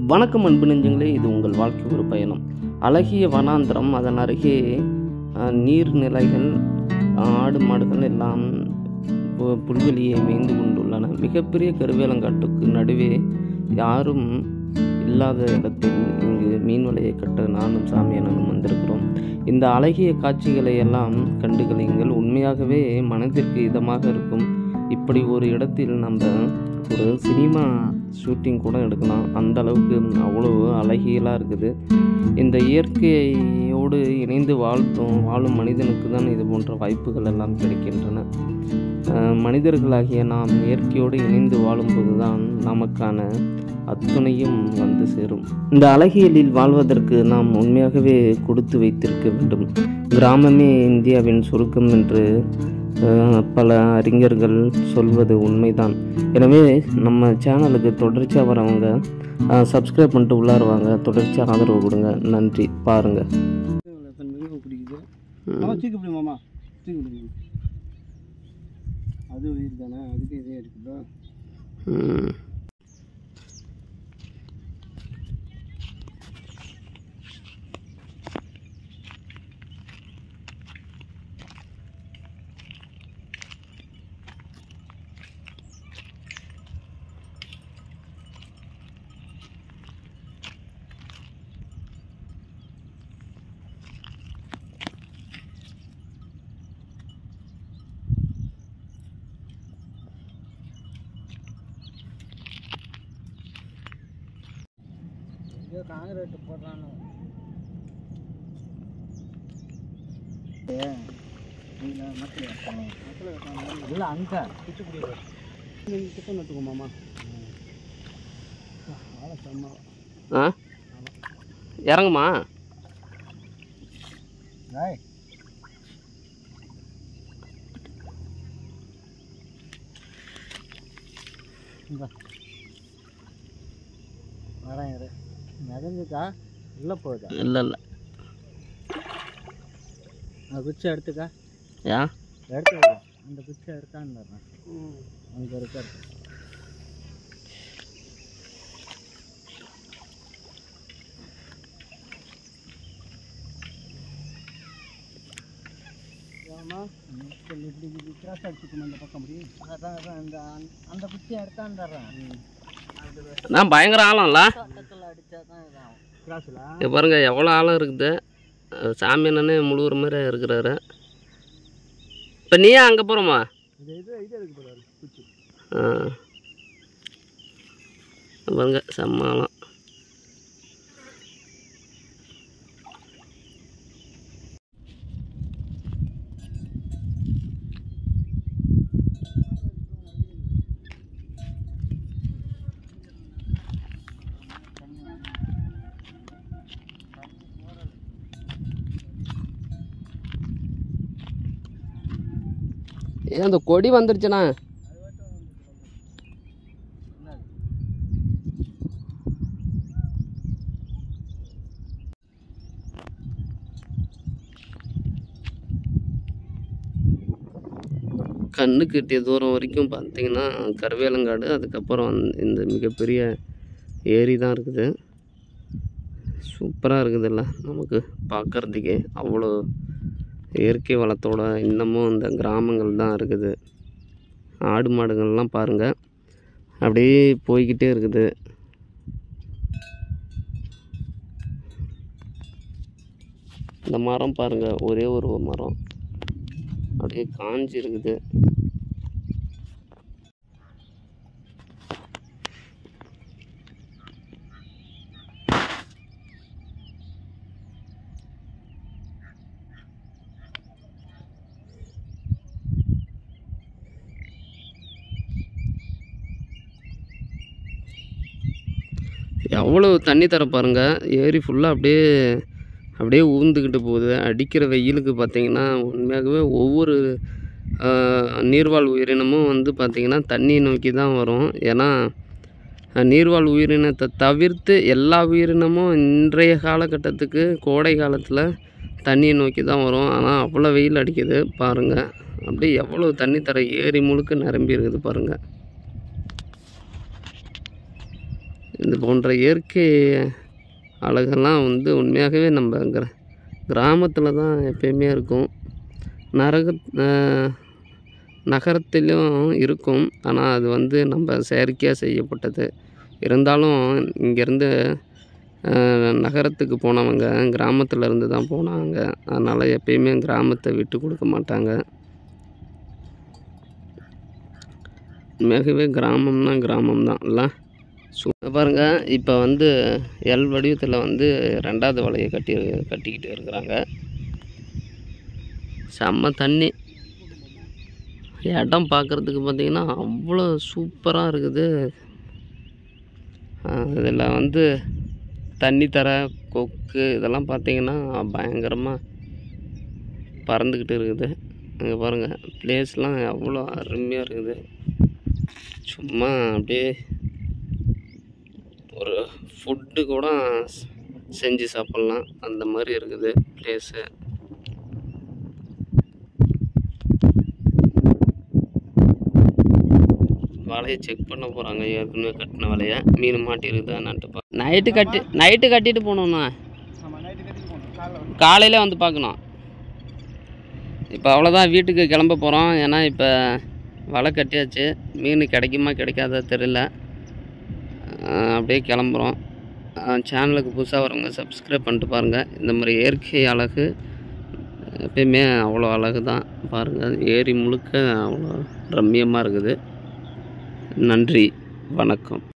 வணக்கம் அன்பு நெஞ்சங்களே இது உங்கள் வாழ்க்கை ஒரு பயணம் அழகிய வனாந்திரம் அதன் அருகே அஹ், நீர்நிலைகள் அஹ், ஆடு மாடுகள் எல்லாம் பு- புல்வெளியை மேய்ந்து கொண்டுள்ளன மிகப்பெரிய கருவேலங்காட்டுக்கு நடுவே யாரும் இல்லாத இடத்தில் இங்கு மீன் வலையை கட்ட நானும் சாமியானும் வந்திருக்கிறோம் இந்த அழகிய காட்சிகளை எல்லாம் கண்டுகளிங்கள் உண்மையாகவே மனதிற்கு இதமாக இருக்கும் இப்படி ஒரு இடத்தில் நம்ம ஒரு சினிமா ஷூட்டிங் கூட எடுக்கலாம் அந்த அளவுக்கு அவ்வளோ அழகியலாக இருக்குது இந்த இயற்கையோடு இணைந்து வாழ்த்தும் வாழும் மனிதனுக்கு தான் இது போன்ற வாய்ப்புகள் எல்லாம் கிடைக்கின்றன அஹ் மனிதர்களாகிய நாம் இயற்கையோடு இணைந்து வாழும்போது தான் நமக்கான அத்துணையும் வந்து சேரும் இந்த அழகியலில் வாழ்வதற்கு நாம் உண்மையாகவே கொடுத்து வைத்திருக்க வேண்டும் கிராமமே இந்தியாவின் சுருக்கம் என்று அஹ், பல அறிஞர்கள் சொல்வது உண்மைதான் எனவே நம்ம சேனலுக்கு தொடர்ச்சியாக வரவங்க சப்ஸ்கிரைப் பண்ணிட்டு உள்ளாருவாங்க தொடர்ச்சியாக ஆதரவு கொடுங்க நன்றி பாருங்கள் தன் மிகவும் பிடிக்குது மாமா தூக்கி பிடி மாமா தூக்கி பிடி அது உயிர் தானே அதுக்கு இதே இருக்குதா ஐயோ காங்கிரீட் போடுறானு இல்லை அங்கே குச்சிப்புடி நீங்கள் கிட்ட நட்டுக்கோ மாமா ஆளை செம்ம ஆ இறங்குமா ராய் வரேன் இரு மிதந்துக்கா உள்ளே போகுதா இல்லை இல்லை அந்த குச்சி எடுத்துக்கா ஏன் எடுத்து அந்த குச்சி எடுத்தான்னு அங்கே இருக்காது இப்படி இப்படி கிராஸ் அடிச்சுக்கணும் இந்த பக்கம் அப்படி அதான் அதான் அந்த அந்த குச்சி எடுத்தான்னு தர்றேன் நான் பயங்கர ஆழம்ல பக்கத்தில் அடித்தா தான் இதாகும் கிராஸில் இங்க பாருங்க எவ்வளோ ஆழம் இருக்குது அஹ் சாமி அண்ணனே முழுகிற மாதிரி இருக்கிறாரு இப்போ நீயே அங்கே போகிறோமா இது இது இது எதுக்கு போடாது குச்சி பாருங்க செம்ம ஆழம் ஏன் அந்த கொடி வந்துருச்சுண்ணா கண்ணு கட்டிய தூரம் வரைக்கும் பார்த்தீங்கன்னா கருவேலங்காடு அதுக்கப்புறம் அந்த- இந்த மிகப்பெரிய ஏரி தான் இருக்குது சூப்பராக இருக்குதுல்ல நமக்கு பார்க்கறதுக்கே அவ்வளோ இயற்கை வளத்தோட இன்னமும் இந்த கிராமங்கள் தான் இருக்குது ஆடு மாடுகள்லாம் பாருங்கள் அப்படியே போய்கிட்டே இருக்குது இந்த மரம் பாருங்கள் ஒரே ஒரு மரம் அப்படியே காஞ்சி இருக்குது எவ்வளோ தண்ணி தர பாருங்க ஏரி ஃபுல்லாக அப்படியே அப்படியே ஊந்துக்கிட்டு போகுது அடிக்கிற வெயிலுக்கு பார்த்தீங்கன்னா உண்மையாகவே ஒவ்வொரு ஆஹ், நீர்வாழ் உயிரினமும் வந்து பார்த்திங்கன்னா தண்ணியை நோக்கி தான் வரும் ஏன்னா அஹ், நீர்வாழ் உயிரினத்தை தவிர்த்து எல்லா உயிரினமும் இன்றைய காலகட்டத்துக்கு கோடை காலத்தில் தண்ணியை நோக்கி தான் வரும் ஆனால் அவ்வளோ வெயில் அடிக்குது பாருங்கள் அப்படியே எவ்வளோ தண்ணி தர ஏரி முழுக்க நிரம்பி இருக்குது பாருங்கள் இது போன்ற இயற்கை அழகெல்லாம் வந்து உண்மையாகவே நம்ம கிர கிராமத்தில் தான் எப்பயுமே இருக்கும் நரக அஹ், நகரத்திலும் இருக்கும் ஆனால் அது வந்து நம்ம செயற்கையாக செய்யப்பட்டது இருந்தாலும் இங்கேருந்து நகரத்துக்கு போனவங்க கிராமத்தில் இருந்து தான் போனாங்க அதனால் எப்பயுமே கிராமத்தை விட்டு கொடுக்க மாட்டாங்க உண்மையாகவே கிராமம்னா கிராமம் தான் இல்லை சூ பாருங்க இப்போ வந்து எல் வடிவத்தில் வந்து ரெண்டாவது வலையை கட்டி கட்டிக்கிட்டு இருக்கிறாங்க செம்ம தண்ணி இடம் பார்க்குறதுக்கு பார்த்தீங்கன்னா அவ்வளோ சூப்பராக இருக்குது இதில் வந்து தண்ணி தர கொக்கு இதெல்லாம் பார்த்தீங்கன்னா பயங்கரமாக பறந்துக்கிட்டு இருக்குது அங்கே பாருங்கள் பிளேஸ்லாம் அவ்வளோ அருமையாக இருக்குது சும்மா அப்படியே ஒரு ஃபுட்டு கூட செஞ்சு சாப்பிட்லாம் அந்த மாதிரி இருக்குது பிளேஸு வலையை செக் பண்ண போகிறாங்க ஏற்கனவே கட்டின வலையை மீன் மாட்டிருக்குதான்ட்டு நைட்டு கட்டி நைட்டு கட்டிட்டு போகணுண்ணா ஆமாம் நைட்டு கட்டிட்டு போகணும் காலைல வந்து காலையில் வந்து பார்க்கணும் இப்போ அவ்வளோதான் வீட்டுக்கு கிளம்ப போகிறோம் ஏன்னா இப்போ வலை கட்டியாச்சு மீன் கிடைக்குமா கிடைக்காதா தெரியல அஹ் அப்படியே கிளம்புறோம் சேனலுக்கு புதுசாக வரவங்க சப்ஸ்கிரைப் பண்ணிட்டு பாருங்கள் இந்த மாதிரி இயற்கை அழகு எப்பயுமே அவ்வளோ அழகு தான் பாருங்கள் ஏரி முழுக்க அவ்வளோ ரம்மியமாக இருக்குது நன்றி வணக்கம்